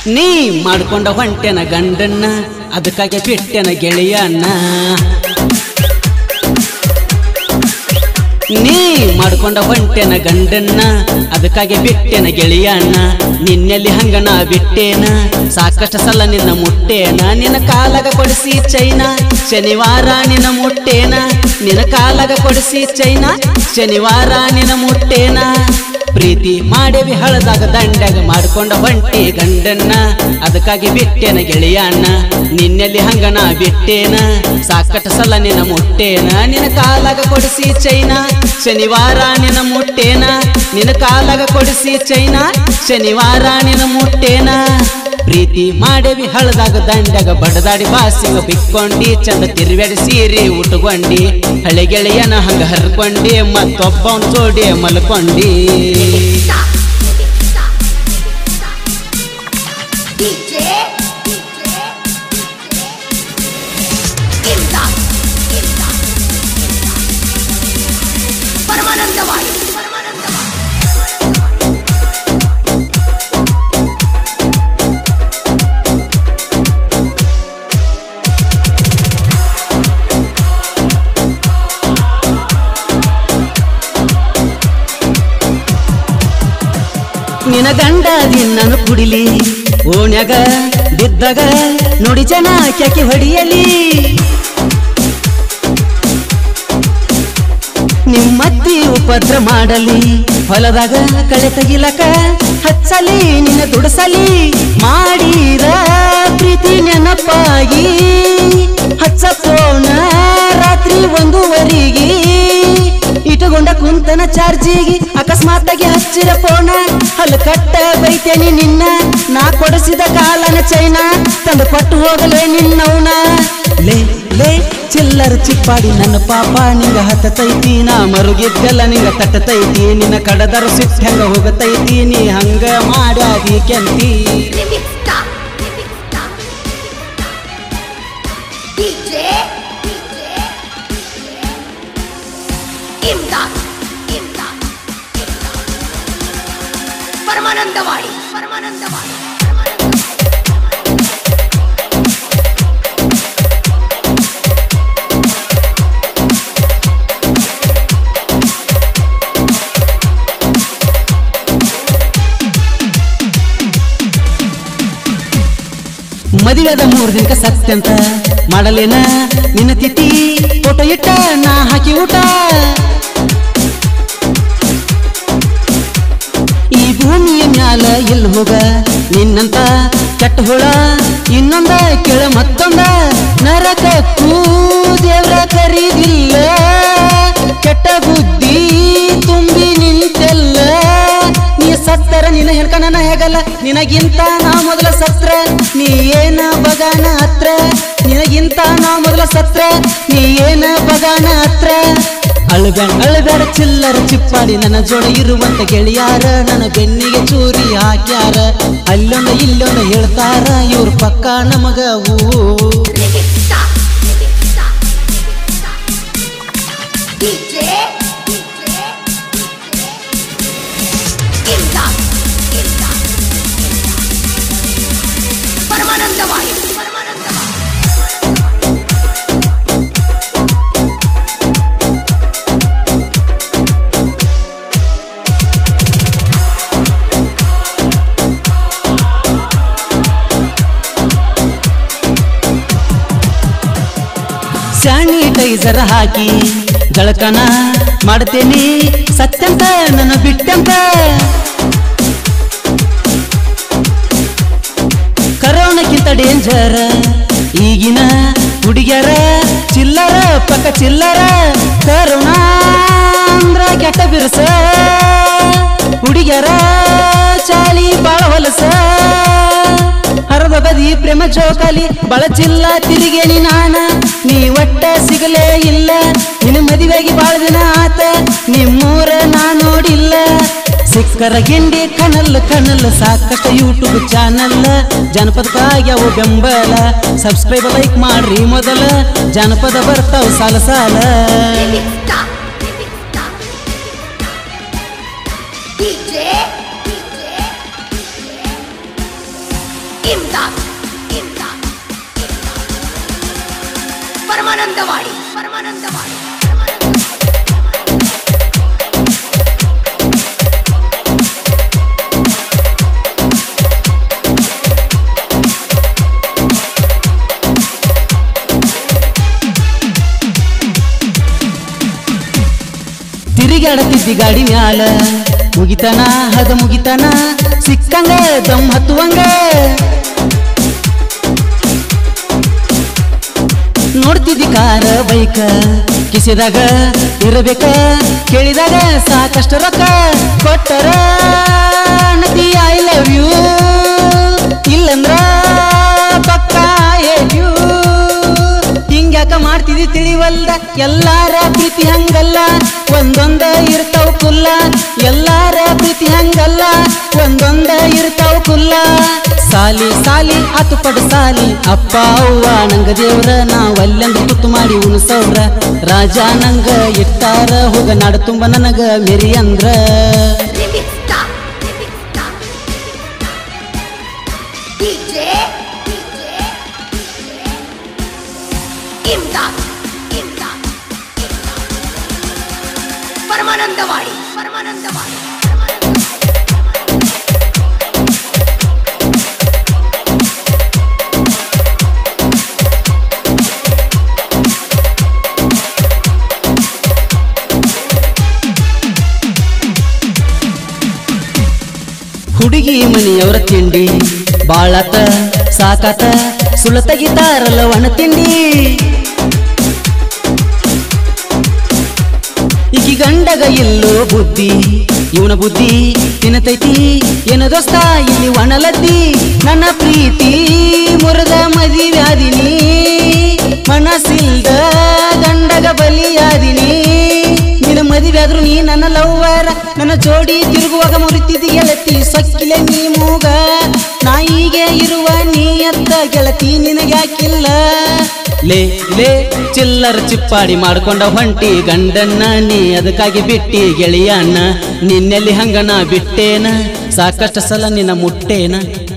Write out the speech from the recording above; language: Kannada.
ನೀ ಮಾಡ್ಕೊಂಡ ಹೊಂಟೆನ ಗಂಡನ್ನ ಅದಕ್ಕಾಗಿ ಬಿಟ್ಟೆನ ಗೆಳೆಯನ್ನ ನೀ ಮಾಡ್ಕೊಂಡ ಹೊಂಟೆನ ಗಂಡನ್ನ ಅದಕ್ಕಾಗಿ ಬಿಟ್ಟೆನ ಗೆಳೆಯಣ್ಣ ನಿನ್ನೆಲ್ಲಿ ಹಂಗನ ಬಿಟ್ಟೇನ ಸಾಕಷ್ಟು ಸಲ ನಿನ್ನ ಮುಟ್ಟೇನ ನಿನ್ನ ಕಾಲಗ ಕೊಡಿಸಿ ಚೈನ ಶನಿವಾರ ನಿನ್ನ ಮುಟ್ಟೇನ ನಿನ್ನ ಕಾಲಗ ಕೊಡಿಸಿ ಚೈನ ಶನಿವಾರ ನಿನ್ನ ಮುಟ್ಟೇನ ಪ್ರೀತಿ ಮಾಡೇವಿ ಹಳದಾಗ ದಂಡಾಗ ಮಾಡ್ಕೊಂಡ ಹೊಂಟಿ ಗಂಡನ್ನ ಅದಕ್ಕಾಗಿ ಬಿಟ್ಟೇನ ಗೆಳೆಯಣ್ಣ ನಿನ್ನೆಲ್ಲಿ ಹಂಗನ ಬಿಟ್ಟೇನ ಸಾಕಷ್ಟು ಸಲ ನಿನ್ನ ಮುಟ್ಟೇನ ನಿನ್ನ ಕಾಲಾಗ ಕೊಡಿಸಿ ಚೈನ ಶನಿವಾರ ನಿನ್ನ ಮುಟ್ಟೇನ ನಿನ್ನ ಕಾಲಾಗ ಕೊಡಿಸಿ ಚೈನ ಶನಿವಾರ ನಿನ್ನ ಮುಟ್ಟೇನ ಪ್ರೀತಿ ಮಾಡೇವಿ ಹಳದಾಗ ದಂಡಾಗ ಬಡದಾಡಿ ಬಾಸಿಂಗ ಬಿಕ್ಕೊಂಡಿ ಚಂದ ತಿರುವೆಡಿ ಸೀರೆ ಉಟ್ಕೊಂಡಿ ಹಳೆ ಗೆಳೆಯನ ಹಂಗ ಹರ್ಕೊಂಡಿ ಮತ್ತೊಬ್ಬವನ್ ಜೋಡಿ ಮಲ್ಕೊಂಡಿ DJ ಇಮ್ದಾದ್ ಇಮ್ದಾದ್ ಪರಮಾನಂದವಾಡಿ ಪರಮಾನಂದವಾಡಿ ನಿನ ಗಂಡ ನಿನ್ನನು ಕುಡಿಲಿ ಓಣ್ಯಾಗ ಬಿದ್ದಾಗ ನುಡಿ ಜನ ಕ್ಯಾಕಿ ಹೊಡಿಯಲಿ ನಿಮ್ಮತ್ತಿ ಉಪದ್ರ ಮಾಡಲಿ ಹೊಲದಾಗ ಕಳೆ ತೆಗಿಲಕ ಹಚ್ಚಲಿ ನಿನ್ನ ದುಡಸಲಿ ಮಾಡಿರ ಪ್ರೀತಿ ನೆನಪಾಗಿ ಹಚ್ಚ ಫೋನ ರಾತ್ರಿ ಒಂದೂವರೆಗೆ ಇಟ್ಟುಕೊಂಡ ಕುಂತನ ಚಾರ್ಜಿಗೆ ಅಕಸ್ಮಾತಾಗಿ ಹಚ್ಚಿರ ಫೋನ ಹಲ್ಲ ಕಟ್ಟ ಬೈತೇನಿ ನಿನ್ನ ನಾ ಕೊಡಿಸಿದ ಕಾಲನ ಚೈನ ತಂದು ಕೊಟ್ಟು ಹೋಗಲೇ ನಿನ್ನವನ ಲೇ ಲೇ ಚಿಲ್ಲರ ಚಿಪ್ಪಾಡಿ ನನ್ನ ಪಾಪ ನಿಂಗ ಹತ್ತತೈತಿ ನಾ ಮರುಗಿದ್ದೆಲ್ಲ ನಿಂಗ ತಟ್ಟತೈತಿ ನಿನ್ನ ಕಡದರ ಸಿಟ್ಟು ಹೆಂಗ ಹೋಗತೈತಿ ನೀ ಹಂಗ ಮಾಡ್ಯಾದಿ ಕೆಂತಿ Remixta, remixta. DJ, Imdad Imdad Paramanandawadi Paramanandawadi ಮದುವೆದ ಮೂರ್ ದಿನಕ ಸತ್ಯಂತ ಮಾಡಲೇನ ನಿನ್ನ ತಿಥಿ ಫೋಟೋ ಇಟ್ಟ ನಾ ಹಾಕಿ ಊಟ ಈ ಭೂಮಿಯ ಮ್ಯಾಲ ಎಲ್ಲಿ ಹೋಗ ನಿನ್ನಂತ ಕೆಟ್ಟ ಹುಳ ಇನ್ನೊಂದ ಕೆಳ ಮತ್ತೊಂದ ನರಕಕ್ಕೂ ದೇವ್ರ ಕರೀದಿಲ್ಲ ಕೆಟ್ಟ ಬುದ್ಧಿ ತುಂಬಿ ನಿಂತೆಲ್ಲ ನೀ ಸತ್ತರ ನಿನ್ನ ಹೆಣ್ಕ ನನ್ನ ಹೇಗಲ್ಲ ನಿನಗಿಂತ ನಾ ಮೊದಲ ಸತ್ರ ನೀ ಏನ ಬಗಾನ ಹತ್ರ ನಿನಗಿಂತ ನಾ ಮೊದಲ ಸತ್ರ ನೀ ಏನ ಬಗಾನ ಹತ್ರ ಅಳ್ಬೇಡ ಅಳ್ಬೇಡ ಚಿಲ್ಲರ ಚಿಪ್ಪಾಡಿ ನನ್ನ ಜೋಡ ಇರುವಂತ ಗೆಳೆಯಾರ ನನ್ನ ಬೆನ್ನಿಗೆ ಚೂರಿ ಹಾಕ್ಯಾರ ಅಲ್ಲೊಂದ ಇಲ್ಲೊಂದ ಹೇಳ್ತಾರ ಇವ್ರ ಪಕ್ಕ ನಮಗ ಊ Remixta, remixta, DJ, Imdad Imdad Paramanandawadi Paramanandawadi sanitiser ಹಾಕಿ ಜಳಕನ ಮಾಡ್ತೇನಿ ಸತ್ಯಂತ ನನ್ನ ಬಿಟ್ಟಂತ ಕರೋನಕ್ಕಿಂತ ಡೇಂಜರ್ ಈಗಿನ ಹುಡುಗ್ಯಾರ ಚಿಲ್ಲರ ಪಕ್ಕ ಚಿಲ್ಲರ ಕರೋನಾ ಅಂದ್ರ ಕೆಟ್ಟ ಬಿರ್ಸ ಹುಡುಗ್ಯಾರ ಚಾಲಿ ಬಾಳ ಹೊಲಸ ಹರದ ಬದಿ ಪ್ರೇಮ ಜೋಕಾಲಿ ಬಳಚಿಲ್ಲ ತಿರುಗೇನಿ ನಾನ ನೀ ಒಟ್ಟ ಸಿಗಲೇ ಇಲ್ಲ ನಿನ್ನ ಮದುವೆಗೆ ಬಾಳ ದಿನ ಆತ ನಿಮ್ಮೂರ ನಾ ನೋಡಿಲ್ಲ ಸಿಕ್ಕರ ಗಿಂಡಿ ಕನಲ್ ಕನಲ್ ಸಾಕಷ್ಟು ಯೂಟ್ಯೂಬ್ ಚಾನಲ್ ಜನಪದಕ್ಕಾಗ್ಯಾವ ಬೆಂಬಲ ಸಬ್ಸ್ಕ್ರೈಬ್ ಲೈಕ್ ಮಾಡ್ರಿ ಮೊದಲ ಜನಪದ ಬರ್ತಾವ ಸಾಲ ಸಾಲ Remixta, remixta. DJ, Paramanandawadi Paramanandawadi ತಿರುಗಾಡತಿದ್ದಿ ಗಾಡಿ ಮ್ಯಾಲ ಮುಗಿತನ ಹದ ಮುಗಿತನ ಸಿಕ್ಕಂಗ ದಮ್ ಹತ್ತುವಂಗ ನೋಡ್ತಿದ್ದಿ ಕಾರ ಬೈಕ ಕಿಸಿದಾಗ ಇರಬೇಕ ಕೇಳಿದಾಗ ಸಾಕಷ್ಟು ರೊಕ್ಕ ಕೊಟ್ಟರ ನದಿ ಐ ಲವ್ ಯು ಇಲ್ಲಂದ್ರ ಪಕ್ಕ ಯು ಹಿಂಗ್ಯಾಕ ಮಾಡ್ತಿದಿ ತಿಳಿವಲ್ದ ಎಲ್ಲಾರ ಪ್ರೀತಿ ಹಂಗಲ್ಲ ಒಂದೊಂದ ಇರ್ತಾವ ಕುಲ್ಲ ಎಲ್ಲಾರ ಪ್ರೀತಿ ಹಂಗಲ್ಲ ಒಂದೊಂದ ಇರ್ತಾವ ಕುಲ್ಲ ಸಾಲಿ ಸಾಲಿ ಆತು ಪಡ ಸಾಲಿ ಅಪ್ಪ ಅವ್ವ ನಂಗ ದೇವ್ರ ನಾವಲ್ಲಂದ್ರ ತುತ್ತು ಮಾಡಿ ಉಣಸವ್ರ ರಾಜ ನಂಗ ಇಟ್ಟಾರ ಹೋಗ ನಾಡ ತುಂಬ ನನಗ ಮೆರಿ ಅಂದ್ರ Remix star. Remix star. DJ. DJ. Imdad. ಇಮ್ದಾದ್. Imdad. Paramanandawadi Paramanandawadi ಹುಡುಗಿ ಮನೆಯವರ ತಿಂಡಿ ಬಾಳತ ಸಾಕಾತ ಸುಳ್ಳ ತೆಗಿತಾರಲ್ಲ ಒಣ ತಿಂಡಿ ಈಕಿ ಗಂಡಗ ಎಲ್ಲೋ ಬುದ್ಧಿ ಇವನ ಬುದ್ಧಿ ತಿನ್ನತೈತಿ ಏನ ದೋಸ್ತ ಇಲ್ಲಿ ಒಣಲದ್ದಿ ನನ್ನ ಪ್ರೀತಿ ಮುರಿದ ಮದಿವ್ಯಾದಿನಿ ಮನಸ್ಸಿಲ್ದ ಗಂಡಗ ಬಲಿಯಾದಿನಿ ನಿನ್ನ ಮದುವೆಯಾದ್ರು ನೀ ನನ್ನ ಲವ್ವರ ನನ್ನ ಜೋಡಿ ತಿರುಗುವಾಗ ಮುರಿತಿದ್ದಿ ಗೆಳತಿ ಸಕ್ಕಿಲೆ ನೀ ಮೂಗ ನಾಯಿಗೆ ಇರುವ ನೀಯತ್ತ ಗೆಳತಿ ನಿನಗ್ಯಾಕಿಲ್ಲ ಲೇ ಲೇ ಚಿಲ್ಲರ ಚಿಪ್ಪಾಡಿ ಮಾಡ್ಕೊಂಡ ಹೊಂಟಿ ಗಂಡನ್ನ ನೀ ಅದಕ್ಕಾಗಿ ಬಿಟ್ಟಿ ಗೆಳೆಯನ್ನ ನಿನ್ನೆಲ್ಲಿ ಹಂಗನ ಬಿಟ್ಟೇನ ಸಾಕಷ್ಟು ಸಲ ನಿನ್ನ ಮುಟ್ಟೇನ